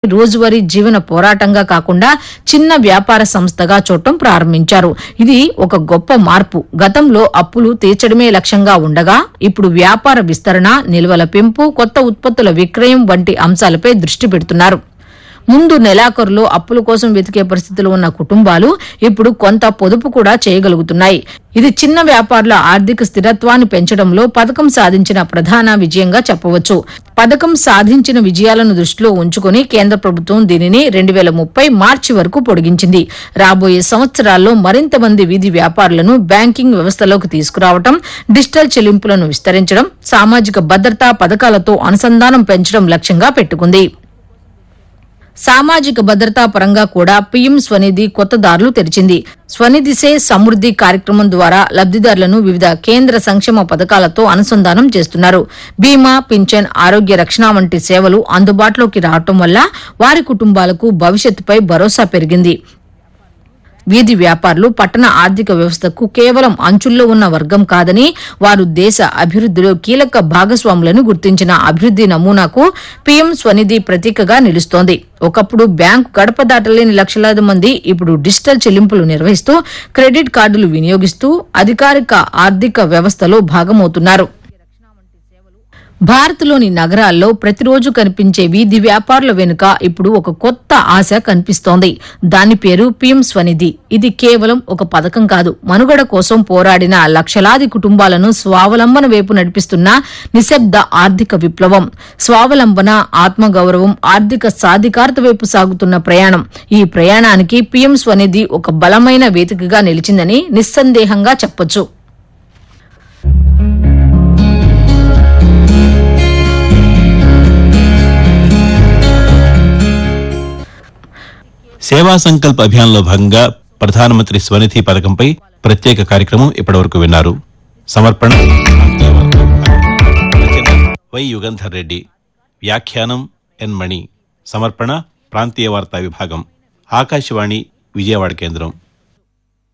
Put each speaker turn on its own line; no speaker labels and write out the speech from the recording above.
రోజువారీ జీవన పోరాటంగా కాకుండా చిన్న వ్యాపార సంస్థగా చూడటం ప్రారంభించారు ఇది ఒక గొప్ప మార్పు గతంలో అప్పులు తీర్చడమే లక్ష్యంగా ఉండగా ఇప్పుడు వ్యాపార విస్తరణ నిల్వల పెంపు కొత్త ఉత్పత్తుల విక్రయం వంటి అంశాలపై దృష్టి పెడుతున్నారు ముందు నెలాఖరులో అప్పుల కోసం వెతికే పరిస్థితులు ఉన్న కుటుంబాలు ఇప్పుడు కొంత పొదుపు కూడా చేయగలుగుతున్నాయి ఇది చిన్న వ్యాపారుల ఆర్థిక స్థిరత్వాన్ని పెంచడంలో పథకం సాధించిన ప్రధాన విజయంగా చెప్పవచ్చు పథకం సాధించిన విజయాలను దృష్టిలో ఉంచుకుని కేంద్ర ప్రభుత్వం దీనిని రెండు వేల ముప్పై మార్చి వరకు పొడిగించింది రాబోయే సంవత్సరాల్లో మరింత మంది వీధి వ్యాపారులను బ్యాంకింగ్ వ్యవస్థలోకి తీసుకురావడం డిజిటల్ చెల్లింపులను విస్తరించడం సామాజిక భద్రతా పథకాలతో అనుసంధానం పెంచడం లక్ష్యంగా పెట్టుకుంది సామాజిక భద్రతా పరంగా కూడా పీఎం స్వనిధి కొత్త దారులు తెరిచింది స్వనిధి సే సమృద్ది కార్యక్రమం ద్వారా లబ్దిదారులను వివిధ కేంద్ర సంక్షేమ పథకాలతో అనుసంధానం చేస్తున్నారు బీమా పింఛన్ ఆరోగ్య రక్షణ వంటి సేవలు అందుబాటులోకి రావటం వల్ల వారి కుటుంబాలకు భవిష్యత్తుపై భరోసా పెరిగింది వీధి వ్యాపారులు పట్టణ ఆర్థిక వ్యవస్థకు కేవలం అంచుల్లో ఉన్న వర్గం కాదని వారు దేశ అభివృద్దిలో కీలక భాగస్వాములను గుర్తించిన అభివృద్ది నమూనాకు పీఎం స్వనిధి ప్రతీకగా నిలుస్తోంది ఒకప్పుడు బ్యాంకు గడప దాటలేని లక్షలాది మంది ఇప్పుడు డిజిటల్ చెల్లింపులు నిర్వహిస్తూ క్రెడిట్ కార్డులు వినియోగిస్తూ అధికారిక ఆర్థిక వ్యవస్థలో భాగమవుతున్నారు భారత్లోని నగరాల్లో ప్రతిరోజు కనిపించే వీధి వ్యాపారుల వెనుక ఇప్పుడు ఒక కొత్త ఆశ కనిపిస్తోంది దాని పేరు పీఎం స్వనిధి ఇది కేవలం ఒక పథకం కాదు మనుగడ కోసం పోరాడిన లక్షలాది కుటుంబాలను స్వావలంబన వైపు నడిపిస్తున్న నిశ్శబ్ద ఆర్థిక విప్లవం స్వావలంబన ఆత్మగౌరవం ఆర్థిక సాధికారత వైపు సాగుతున్న ప్రయాణం ఈ ప్రయాణానికి పీఎం స్వనిధి ఒక బలమైన వేదికగా నిలిచిందని నిస్సందేహంగా చెప్పొచ్చు
సేవా సంకల్ప్ అభియాన్లో భాగంగా ప్రధానమంత్రి స్వనిధి పథకంపై ప్రత్యేక కార్యక్రమం ఇప్పటివరకు విన్నారు సమర్పణ రచన వై యుగంధర్ రెడ్డి వ్యాఖ్యానం ఎన్ మణి సమర్పణ ప్రాంతీయ వార్తా విభాగం ఆకాశవాణి విజయవాడ కేంద్రం